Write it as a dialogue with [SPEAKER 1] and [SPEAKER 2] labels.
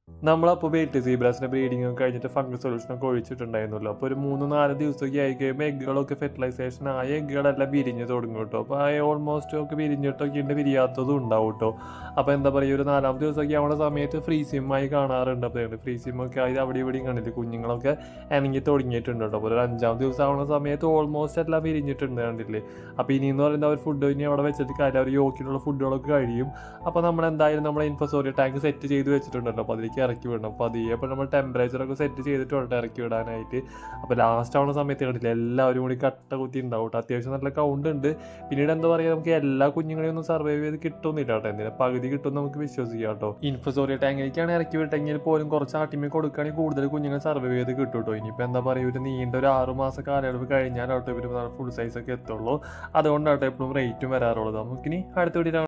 [SPEAKER 1] നമ്മളപ്പോൾ wait സീബ്രാസിൻ്റെ breeding ഒക്കെ കഴിഞ്ഞിട്ട് ഫംഗസ് സൊല്യൂഷൻ ഒക്കെ ഒഴിച്ചിട്ടുണ്ടായിരുന്നല്ലോ അപ്പോൾ ഒരു മൂന്ന് നാല് ദിവസമൊക്കെ ആയി കഴിയുമ്പോൾ എഗ്ഗുകളൊക്കെ ഫെർട്ടിലൈസേഷൻ ആയ എഗ്ഗുകളെല്ലാം വിരിഞ്ഞ് തുടങ്ങും കേട്ടോ അപ്പോൾ ആ ഓൾമോസ്റ്റ് ഒക്കെ വിരിഞ്ഞിട്ടൊക്കെ ഉണ്ട് വിരിയാത്തതും ഉണ്ടാവും കേട്ടോ അപ്പോൾ എന്താ പറയുക ഒരു നാലാമത്തെ ദിവസമൊക്കെ ആവുന്ന സമയത്ത് ഫ്രീ സിമ്മായി കാണാറുണ്ട് അപ്പോൾ ഫ്രീ സിമ്മൊക്കെ ആയി അവിടെ ഇവിടെയും കണ്ടില്ല കുഞ്ഞുങ്ങളൊക്കെ ഇണങ്ങി തുടങ്ങിയിട്ടുണ്ട് കേട്ടോ അപ്പോൾ ഒരു അഞ്ചാം ദിവസം ആവുന്ന സമയത്ത് ഓൾമോസ്റ്റ് എല്ലാം വിരിഞ്ഞിട്ടുണ്ട് കണ്ടില്ലേ അപ്പോൾ ഇനി എന്ന് പറയുന്നത് അവർ ഫുഡ് ഇനി അവിടെ വെച്ചിട്ട് കാര്യം അവർ യോക്കിലുള്ള ഫുഡുകളൊക്കെ കഴിയും അപ്പോൾ നമ്മൾ എന്തായാലും നമ്മുടെ ഇൻഫോസോറിയ ടാങ്ക് സെറ്റ് ചെയ്ത് വെച്ചിട്ടുണ്ടല്ലോ അപ്പോൾ അതിലേക്ക് ഇറക്കി വിടണം അപ്പോൾ അതിയെ അപ്പോൾ നമ്മൾ ടെമ്പറേച്ചറൊക്കെ സെറ്റ് ചെയ്തിട്ട് വേണം ഇറക്കി വിടാനായിട്ട് അപ്പോൾ ലാസ്റ്റ് ആവുന്ന സമയത്ത് കണ്ടില്ല എല്ലാവരും കൂടി കട്ട കുത്തി ഉണ്ടാവും കേട്ടോ അത്യാവശ്യം നല്ല കൗണ്ട് ഉണ്ട് പിന്നീട് എന്താ പറയുക നമുക്ക് എല്ലാ കുഞ്ഞുങ്ങളെയും ഒന്നും സർവൈവ് ചെയ്ത് കിട്ടുന്നില്ല കേട്ടോ എന്തിനാ പകുതി കിട്ടും നമുക്ക് വിശ്വസിക്കാം കേട്ടോ ഇൻഫോസോറിയ ടാങ്കിലേക്കാണ് ഇറക്കി വിട്ടെങ്കിൽ പോലും കുറച്ച് ആട്ടിമേ കൊടുക്കുകയാണെങ്കിൽ കൂടുതൽ കുഞ്ഞുങ്ങൾ സർവൈവ് ചെയ്ത് കിട്ടും കേട്ടോ ഇനിയിപ്പോൾ എന്താ പറയുക ഒരു നീണ്ട ഒരു ആറ് മാസം കാലയളവ് കഴിഞ്ഞാൽ കേട്ടോ ഇവർ ഫുൾ സൈസ് ഒക്കെ എത്തുള്ളൂ അതുകൊണ്ടാട്ടോ എപ്പോഴും റേറ്റും വരാറുള്ളത് നമുക്കിനി അടുത്ത വീട്ടിൽ